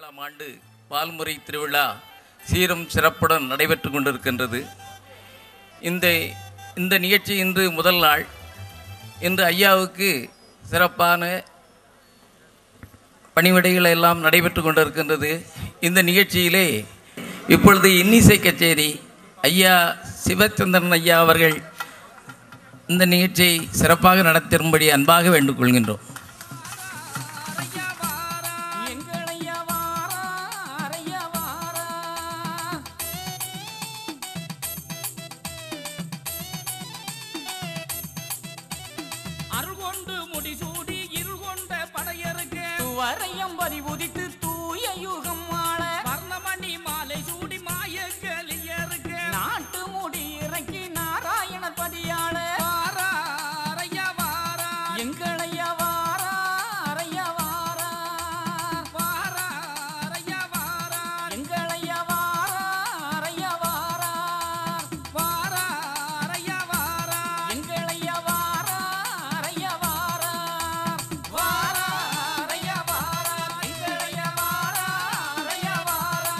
ஐந்தாம் ஆண்டு பால்முறை திருவிழா சீரும் சிறப்புடன் நடைபெற்று கொண்டிருக்கின்றது இந்த இந்த நிகழ்ச்சி இன்று முதல் நாள் இன்று ஐயாவுக்கு சிறப்பான பணிவிடைகள் எல்லாம் நடைபெற்று கொண்டிருக்கின்றது இந்த நிகழ்ச்சியிலே இப்பொழுது இன்னிசை கச்சேரி ஐயா சிவச்சந்திரன் ஐயா அவர்கள் இந்த நிகழ்ச்சியை சிறப்பாக நடத்திரும்படி அன்பாக வேண்டுக் கொள்கின்றோம் எங்களையா வாரா, அறையா வாரா. அருள் கொண்டு முடிசூடி இருள் கொண்ட படையருக்கு வரையம் பதி உதித்து தூய யுகம் வாழ வர்ணமணி மாலை சூடி மாய கலியருக்கு நாட்டு முடி இறக்கி நாராயண பதியாள வாரா அறையா வாரா எங்களையா வாரா அறையா வாரா வாரா அறையா வாரா எங்களையா வாரா அறையா வாரா வாரா அறையா வாரா எங்களையா வாரா அறையா வாரா வாரா அறையா வாரா எங்களையா வாரா அறையா வாரா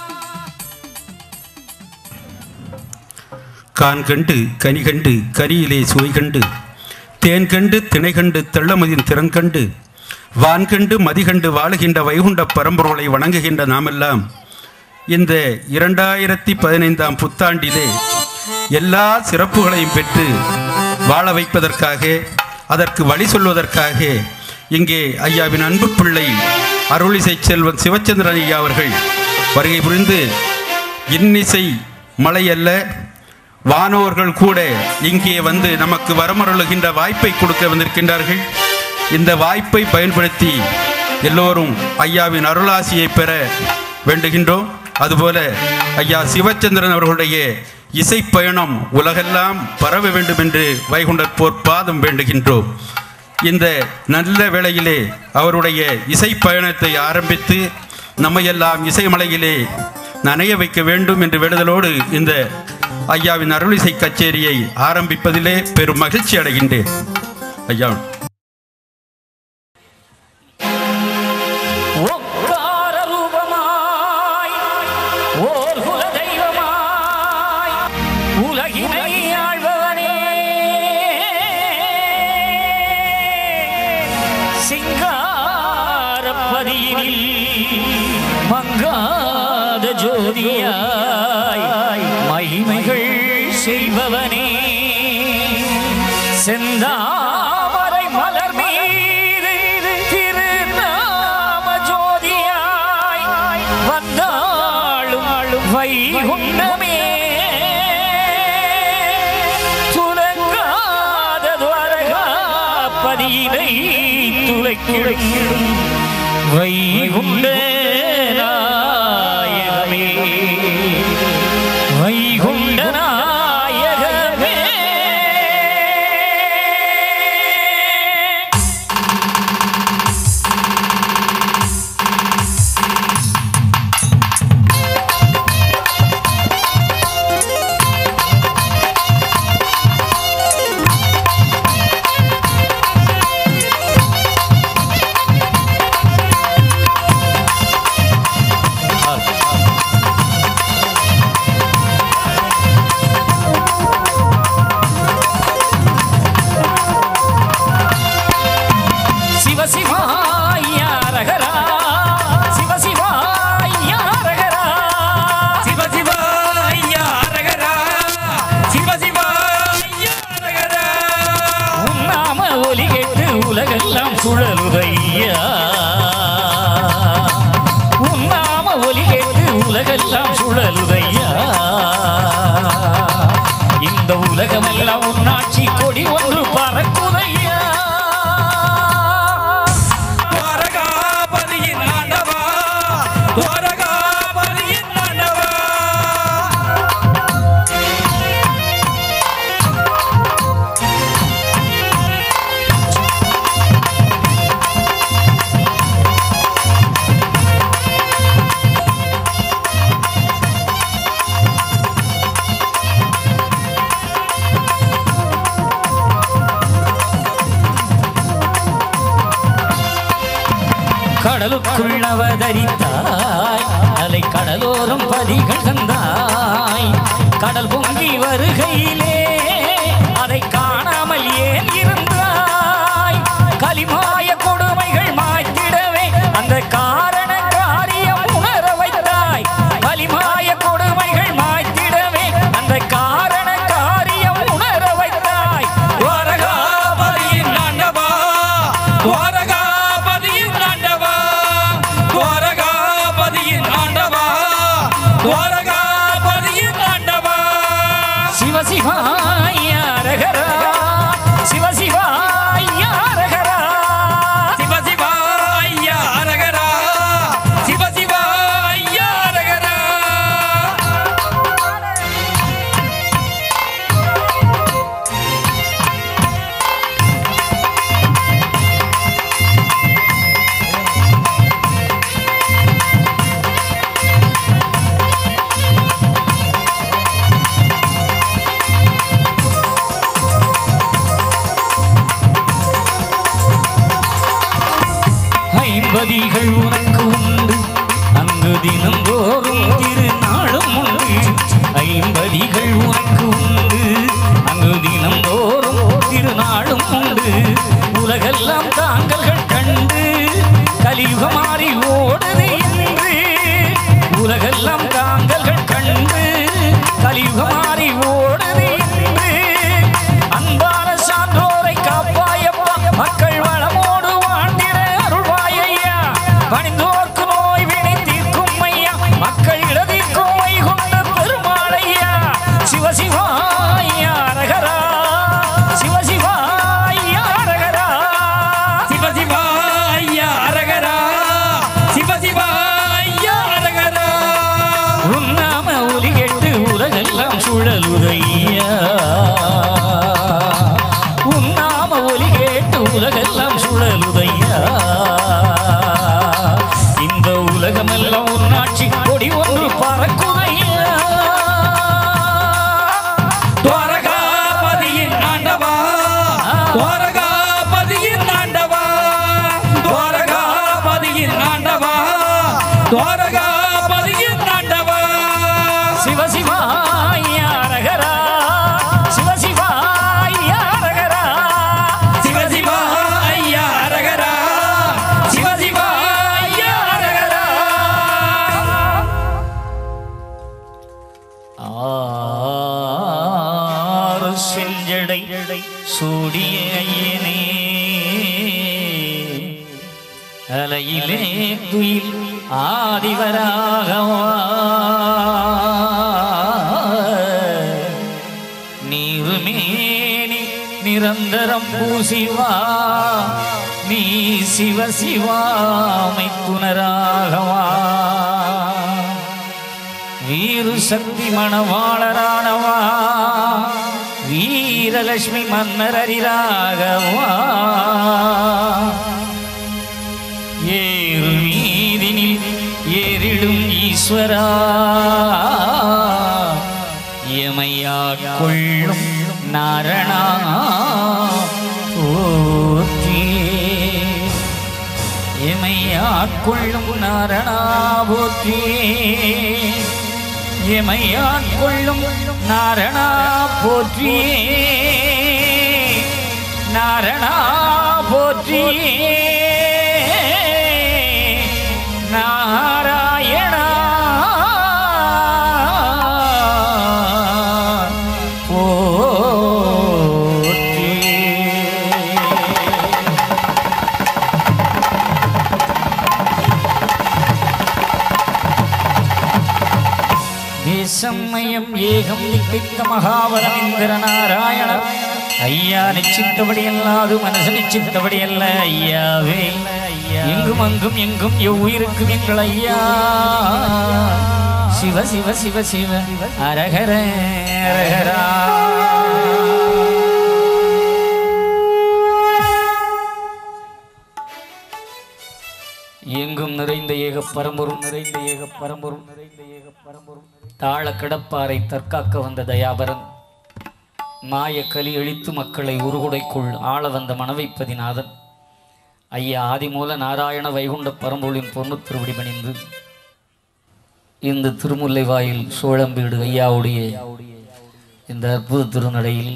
கான் கண்டு கனி கண்டு கரியிலே சுவை கண்டு தேன் கண்டு திணை கண்டு தெள்ளமதின் திறன் கண்டு வான் கண்டு மதி கண்டு வாழுகின்ற வைகுண்ட பரம்பொருளை வணங்குகின்ற நாமெல்லாம் இந்த இரண்டாயிரத்தி பதினைந்தாம் புத்தாண்டிலே எல்லா சிறப்புகளையும் பெற்று வாழ வைப்பதற்காக அதற்கு வழி சொல்வதற்காக இங்கே ஐயாவின் அன்பு பிள்ளை அருளிசை செல்வன் சிவச்சந்திரன் ஐயா அவர்கள் வருகை புரிந்து இன்னிசை மலை அல்ல வானோர்கள் கூட இங்கே வந்து நமக்கு வரமருளுகின்ற வாய்ப்பை கொடுக்க வந்திருக்கின்றார்கள் இந்த வாய்ப்பை பயன்படுத்தி எல்லோரும் ஐயாவின் அருளாசியை பெற வேண்டுகின்றோம் அதுபோல ஐயா சிவச்சந்திரன் அவர்களுடைய இசை பயணம் உலகெல்லாம் பரவ வேண்டும் என்று வைகுண்டர் போர் பாதம் வேண்டுகின்றோம் இந்த நல்ல வேளையிலே அவருடைய இசை பயணத்தை ஆரம்பித்து நம்மையெல்லாம் இசைமலையிலே நனைய வைக்க வேண்டும் என்று வேண்டுதலோடு இந்த ஐயாவின் அருளிசை கச்சேரியை ஆரம்பிப்பதிலே பெரும் மகிழ்ச்சி அடைகின்றேன் ஐயா ஒக்கார ரூபமாய் ஓர் குல தெய்வமாய் உலகினை ஆழ்பவனே சிங்காரப்பதியினில் மங்காத ஜோதியாய் மகிமைகள் செய்பவனே செந்தாமரை மலர் மீது திருநாம ஜோதியாய் வந்தாளும் வைகுண்டமே துலங்காத துவரகாப்பதியினை துளைக்கிடும் வைகுண்ட நாயகமே வைகுண்ட நாயகமே சிவ சிவாயரகரா சிவ சிவாயரகரா சிவ சிவாயரகரா சிவ சிவாயரகரா உன்னாம ஒலி கேட்டு உலகெல்லாம் சுழலுதையா உன்னாம ஒலி கேட்டு உலகெல்லாம் சுழலுதையா இந்த உலகமெல்லாம் உன்னாட்சி கொடி ஒன்று பறக்குதையா துவாரகாபதியின் ஆண்டவா துவாரகாபதியின் ஆண்டவா ஆ கடலுக்குள் அவதரித்தாய் அலை கடலோரம் பதிகள் தந்தாய் கடல் பொங்கி வருகையிலே அதை காணாமல் ஏன் இருந்தாய் கலிமாய கொடுமைகள் மாய்த்திடவே அந்த காரண காரியம் உணர வைத்தாய் கலிமாய கொடுமைகள் மாய்த்திடவே அந்த காரண காரியம் உணர வைத்தாய் துவாரகாபதியின் ஆண்டவா துவாரகாபதியின் ஆண்டவா துவாரகாபதியின் ஆண்டவா துவாரகாபதியின் ஆண்டவா சிவசிவாயரகரா சிவசிவாயரகரா சிவசிவா ஐயா அரகரா சிவசிவா ஐயா அரகரா ஐம்பதிகள் உனக்கு உண்டு அங்கு தினந்தோறும் திருநாளும் உண்டு ஐம்பதிகள் உனக்கு உண்டு அங்கு தினந்தோறும் திருநாளும் உண்டு உலகெல்லாம் தாங்கல்கள் கண்டு கலியுகம் மாறி ஓடுது என்று உலகெல்லாம் தாங்கல்கள் கண்டு கலியுகம் மாறி ஓடுது என்று அன்பான சான்றோரை காப்பாயப்பா மக்கள் வளமோடு வாழ்ந்திட அருள்வாயையா பணிந்தோர்க்கு நோய் வினை தீர்க்கும் ஐயா மக்கள் இடதீர்க்கும் வைகுண்ட பெருமாளையா சிவசிவாயா ரகரா சிவசிவாயா ரகரா சிவசிவா ஐயா அரகரா சிவசிவா ஐயா அரகரா உன்னாம ஒலி கேட்டு உலகெல்லாம் சுழலுதையா உன்னாம ஒலி கேட்டு உலகெல்லாம் சுழலுதையா இந்த உலகமெல்லாம் உன்னாட்சி கொடி ஒன்று பறக்குதையா துவாரகாபதியின் ஆண்டவா துவாரகாபதியின் ஆண்டவா துவாரகாபதியின் ஆண்டவா துவாரகாபதியின் ஆண்டவா சிவசிவாயா ரகரா சிவசிவாயா ரகரா சிவசிவா ஐயா அரகரா சிவசிவா ஐயா அரகரா ஆறு செஞ்சடை சூடிய ஐயனே அலையிலே குயில் ஆதிவராகவா நீருமேனி நிரந்தரம் பூசிவா நீ சிவ சிவாமை துணராகவா வீரு சக்தி மணவாளரானவா வீரலட்சுமி மன்னர் அரிராகவா ஏறு மீதினில் ஏறிடும் ஈஸ்வரா எமையாட்கொள்ளும் நாரணா போற்றியே எமை ஆட்கொள்ளும் நாரணா போற்றியே எமை ஆட்கொள்ளும் நாரணா போற்றியே நாரணா போற்றியே நாராயணா போற்றியே தேசமயம் ஏகம் நிப்பித்த மகாபரமிந்திர நாராயண ஐயா நிச்சித்தபடி அல்லாது மனசு நிச்சித்தபடி அல்ல ஐயாவே எங்கும் அங்கும் எங்கும் எவ்வுயிருக்கும் எங்கள் ஐயா சிவ சிவ சிவ சிவ அரகர அரகரா எங்கும் நிறைந்த ஏக பரம்பொருள் நிறைந்த ஏக பரம்பொருள் நிறைந்த ஏக பரம்பொருள் தாழ கிடப்பாரை தற்காக்க வந்த தயாபரன் மாய கலி அழித்து மக்களை உருகுடைக்குள் ஆள வந்த மனவைப்பதிநாதன் ஐயா ஆதிமூல நாராயண வைகுண்ட பரம்பொருளின் பொண்ணு திருவடி பணிந்து இந்த திருமுல்லை வாயில் சோழம்பீடு ஐயாவுடைய இந்த அற்புத திருநடையில்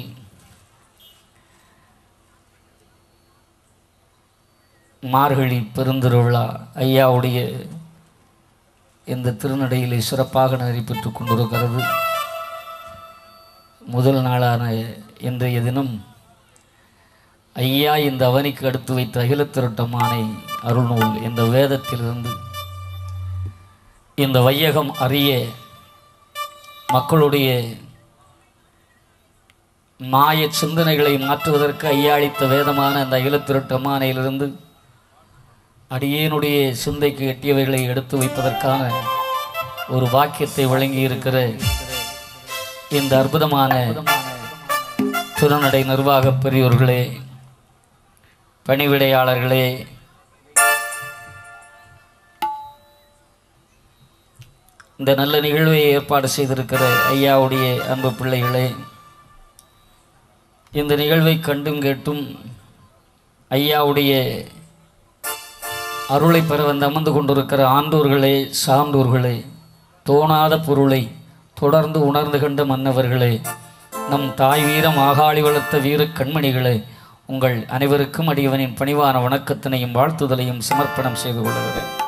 மார்கழி பெருந்திருவிழா ஐயாவுடைய இந்த திருநடையிலே சிறப்பாக நடைபெற்றுக் கொண்டிருக்கிறது முதல் நாளான இன்றைய தினம் ஐயா இந்த அவனிக்கு அடுத்து வைத்த அகிலத்திரட்டமானை அருள்நூல் இந்த வேதத்திலிருந்து இந்த வையகம் அறிய மக்களுடைய மாய சிந்தனைகளை மாற்றுவதற்கு ஐயா அளித்த வேதமான அந்த அகிலத்திரட்டமானையிலிருந்து அடியேனுடைய சிந்தைக்கு எட்டியவைகளை எடுத்து வைப்பதற்கான ஒரு வாக்கியத்தை வழங்கி இருக்கிற இந்த அற்புதமான திருநடை நிர்வாக பெரியோர்களே பணிவிடையாளர்களே இந்த நல்ல நிகழ்வை ஏற்பாடு செய்திருக்கிற ஐயாவுடைய அன்பு பிள்ளைகளே இந்த நிகழ்வை கண்டும் கேட்டும் ஐயாவுடைய அருளை பெற வந்து அமர்ந்து கொண்டிருக்கிற ஆண்டோர்களே சான்றோர்களே தோணாத பொருளை தொடர்ந்து உணர்ந்து கண்ட மன்னவர்களே நம் தாய் வீரம் ஆகாளி வளர்த்த வீர கண்மணிகளே உங்கள் அனைவருக்கும் அடியவனின் பணிவான வணக்கத்தினையும் வாழ்த்துதலையும் சமர்ப்பணம் செய்து கொள்கிறேன்